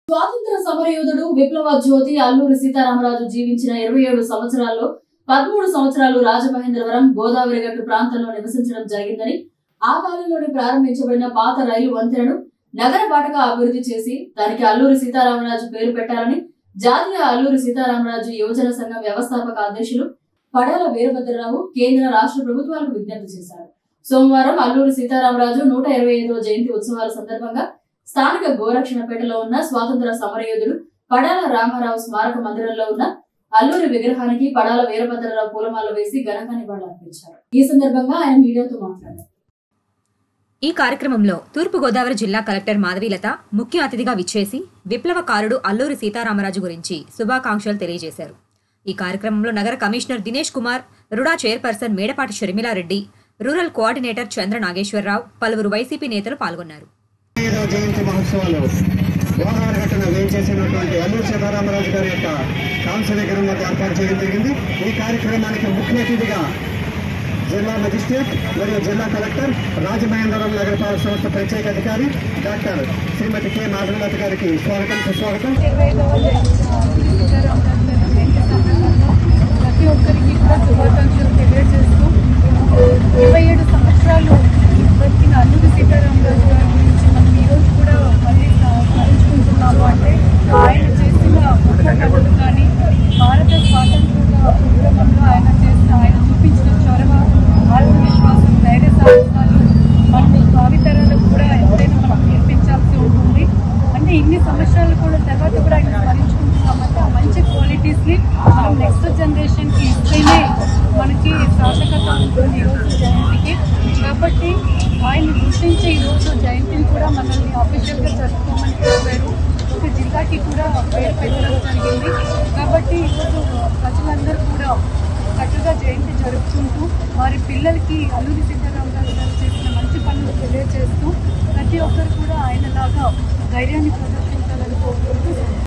స్వాతంత్ర సమరయోధుడు విప్లవ జ్యోతి అల్లూరి సీతారామరాజు జీవించిన ఇరవై ఏడు సంవత్సరాల్లో పదమూడు సంవత్సరాలు రాజమహేంద్రవరం గోదావరి గట్టు ప్రాంతంలో నివసించడం జరిగిందని ఆ కాలంలోనే ప్రారంభించబడిన పాత రైలు వంతెనను నగర బాటగా అభివృద్ధి చేసి దానికి అల్లూరి సీతారామరాజు పేరు పెట్టాలని జాతీయ అల్లూరి సీతారామరాజు యువజన సంఘం వ్యవస్థాపక అధ్యక్షులు పడాల వీరభద్రరావు కేంద్ర రాష్ట్ర ప్రభుత్వాలకు విజ్ఞప్తి చేశారు సోమవారం అల్లూరి సీతారామరాజు నూట ఇరవై ఐదవ జయంతి ఉత్సవాల సందర్భంగా స్థానిక గోరక్షణపేటలో ఉన్న స్వాతంత్ర సమరయోధుడు పడాల రామారావు స్మారక మందిరంలో ఉన్న అల్లూరి విగ్రహానికి పడాల వీరభద్రరావు పూలమాల వేసి ఘనంగా నివాళులర్పించారు ఈ సందర్భంగా ఆయన మీడియాతో మాట్లాడారు ఈ కార్యక్రమంలో తూర్పుగోదావరి జిల్లా కలెక్టర్ మాధవీలత ముఖ్య అతిథిగా విచ్చేసి విప్లవకారుడు అల్లూరి సీతారామరాజు గురించి శుభాకాంక్షలు తెలియజేశారు ఈ కార్యక్రమంలో నగర commissioner Dinesh Kumar RUDA chairperson Medapati Sharmila Reddy rural coordinator Chandra Nageswara Rao పలువురు వైసీపీ నేతలు పాల్గొన్నారు ఐదవ జయంతి మహోత్సవాలు గోదావరి ఘటన వేయించేసినటువంటి అల్లూరి సీతారామరాజు గారి యొక్క కాంస్య విగ్రహం వద్ద ఏర్పాటు చేయడం జరిగింది ఈ కార్యక్రమానికి ముఖ్య అతిథిగా జిల్లా మెజిస్ట్రేట్ మరియు జిల్లా కలెక్టర్ రాజమహేంద్రవరం నగరపాలక సంస్థ ప్రత్యేక అధికారి డాక్టర్ శ్రీమతి కె మాధవలత గారికి స్వాగతం సుస్వాగతం ప్రతి ఒక్కరికి కూడా శుభాకాంక్షలు తెలియజేస్తూ ఇరవై ఏడు సంవత్సరాలు బతికిన అల్లూరి సీతారామరాజు గారి గురించి మనం ఈరోజు కూడా మళ్ళీ స్మరించుకుంటున్నాము అంటే ఆయన చేసిన పోరాటాలు కానీ భారత స్వాతంత్ర ఉద్యమంలో ఆయన చేసిన ఆయన చూపించిన చొరవ ఆత్మవిశ్వాసం ధైర్య సాహసాలు మనం భావితరాలకు కూడా ఎంతైనా మనం నేర్పించాల్సి ఉంటుంది అంటే ఇన్ని సంవత్సరాలు కూడా తర్వాత కూడా ఆయన స్మరించుకుంటున్నామంటే ఆ మంచి క్వాలిటీస్ని మనం నెక్స్ట్ జనరేషన్కి ఇస్తేనే మనకి శాశ్వత ఉంటుంది ఈరోజు జయంతికి కాబట్టి ఆయన్ని గుర్తించే ఈరోజు జయంతిని కూడా మనల్ని అఫీషియల్గా జరుపుకోమని చెప్పారు ఒక జిల్లాకి కూడా పేరు పెట్టడం జరిగింది కాబట్టి ఈరోజు ప్రజలందరూ కూడా చక్కగా జయంతి జరుపుకుంటూ వారి పిల్లలకి అల్లూరి సీతారామరాజు గారు చేసిన మంచి పనులు తెలియజేస్తూ ప్రతి ఒక్కరు కూడా ఆయనలాగా ధైర్యాన్ని ప్రదర్శించాలని కోరుకుంటూ